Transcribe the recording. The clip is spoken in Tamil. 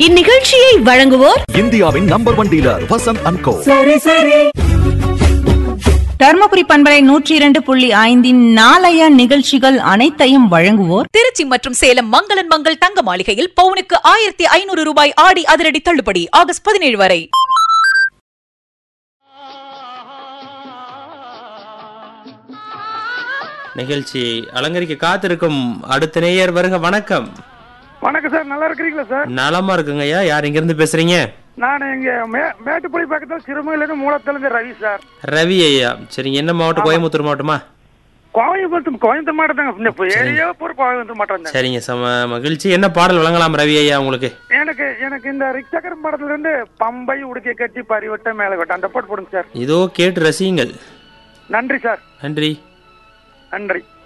இந்நிகழ்ச்சியை வழங்குவோர் இந்தியாவின் number one dealer Vasanth and co Dharmapuri பண்பலை நூற்றி இரண்டு புள்ளி ஐந்தின் நாளைய நிகழ்ச்சிகள் அனைத்தையும் வழங்குவோர் திருச்சி மற்றும் சேலம் மங்களன் மங்கள் தங்க மாளிகையில் பவுனுக்கு ஆயிரத்தி ஐநூறு ரூபாய் ஆடி அதிரடி தள்ளுபடி ஆகஸ்ட் பதினேழு வரை நிகழ்ச்சி அலங்கரிக்க காத்திருக்கும் அடுத்த நேயர் வருக வணக்கம் வணக்கம் சார் நல்லா இருக்கிறீங்களா சார் நலமா இருக்குங்க ஐயா யார் இங்க இருந்து பேசுறீங்க நான் இங்க மே- மேட்டுப்பள்ளி பக்கத்தில் சிறுமையிலிருந்து மூலத்திலிருந்து ரவி சார் ரவி ஐயா சரிங்க என்ன மாவட்டம் கோயம்புத்தூர் மாவட்டமா கோயம்புத்தூர் கோயம்புத்தூர் மாவட்டம் தாங்க இந்த ஏரியா பூரா கோயம்புத்தூர் மாவட்டம் தான் சரிங்க சம மகிழ்ச்சி என்ன பாடல் வழங்கலாம் ரவி ஐயா உங்களுக்கு எனக்கு எனக்கு இந்த ரிக்ஷகரம் படத்துல இருந்து பம்பை உடுக்கை கட்டி பறிவட்ட மேல கட்ட அந்த பாட்டு போடுங்க சார் இதோ கேட்டு ரசியுங்கள் நன்றி சார் நன்றி நன்றி